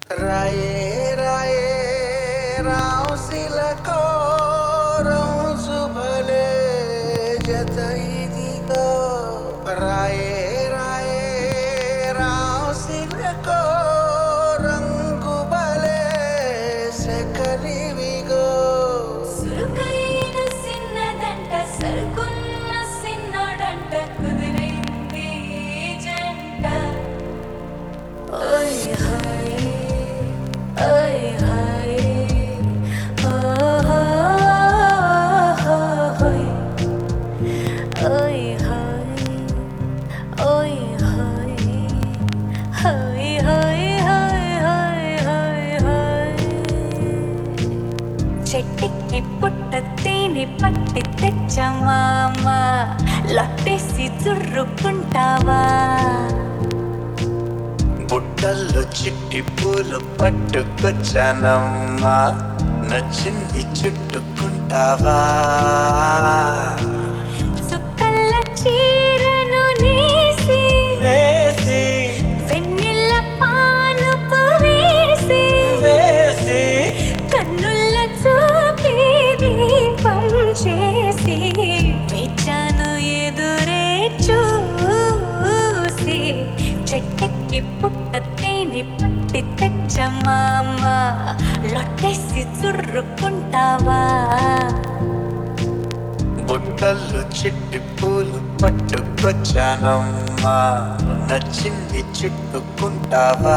రాయే రాయే రాసిలకో రోజు భలే జత ఇదిగో రాయే రాయే రాసిలకో రంగు భలే సకలివిగో సురుకైన సిన్నదంట సరుకున్న సిన్నోడంట కుదిరైంది ఈ జంట ఓయ్ హాయ్ ఓయ్ హాయ్ ఓహోయ్ ఓయ్ హాయ్ ఓయ్ హాయ్ హాయ్ హాయ్ హాయ్ హాయ్ హాయ్ హాయ్ చెట్టుకి పుట్ట తేనె పట్టి తెచ్చమామ లట్టేసి చుర్రుకుంటావా బుట్టల్లో చిట్టి పూలు పట్టుకొచ్చానమ్మా నచ్చింది చుట్టుకుంటావా చుక్కల చీరను నేసి వేసి వెన్నెల పానుపు వేసి వేసి కన్నుల చూపి దీపం చేసి వేచాను ఎదురే చూసి చెట్టెక్కి పుట్ట తేనె పట్టి తెచ్చమామ లొట్టేసి చుర్రుకుంటావా బుట్టల్లో చిట్టి పూలు పట్టుకొచ్చానమ్మా నచ్చింది చుట్టుకుంటావా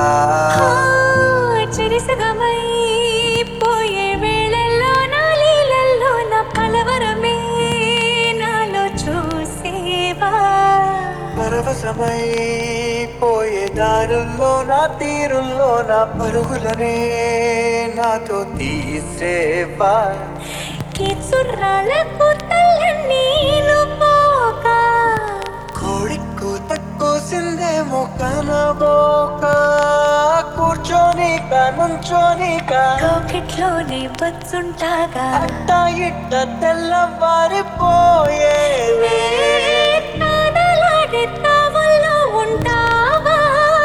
చెరిసగమై పోయే వేళల్లో నా లీలల్లో నా కలవరమే నాలో చూసేవా పరవశమై పోయే దారుల్లో నా తీరుల్లో నా పరుగులనే నాతో తీసేవా ఈ చుర్రాల కూతల నేను పోక కోడి కూత కోసిందేమో కనబోక కూర్చొని నుంచొని కాకెట్లోనే బచ్చుంటాగా అట్ట ఇట్ట తెల్లవారిపోయేవే నాదలాడే తావల్లో ఉంటావా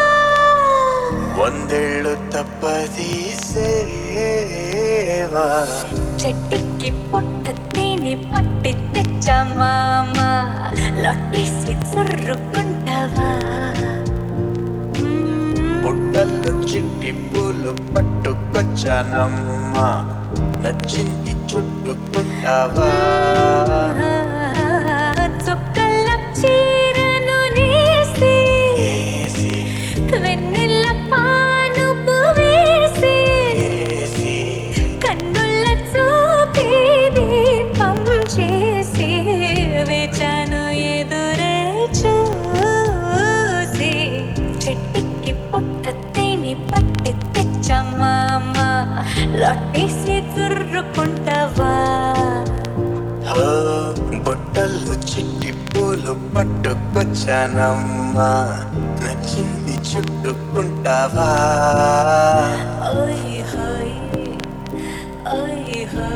వందేళ్ళు తప్పది సేవా చెట్టుకి పొట్ట తేనె పట్టి తెచ్చమామ లొట్టేసి చుర్రుకుంటావా మ్మ్. బుట్టల్లో చిట్టి పూలు పట్టుకొచ్చానమ్మా నచ్చింది చుట్టుకుంటావా చుక్కల చీరను నేసి ఏసి, వెన్నెల పానుపు వేసి ఏసి, కన్నుల చూపి దీపం చేసి వేచాను ఎదురే చూసి చెట్టుకి పుట్ట తేనె పట్టి తెచ్చమామ లొట్టేసి చుర్రుకుంటావా ఓ, బుట్టల్లో చిట్టి పూలు పట్టుకొచ్చానమ్మా నచ్చింది చుట్టుకుంటావా ఓయ్ హాయ్ ఓయ్ హాయ్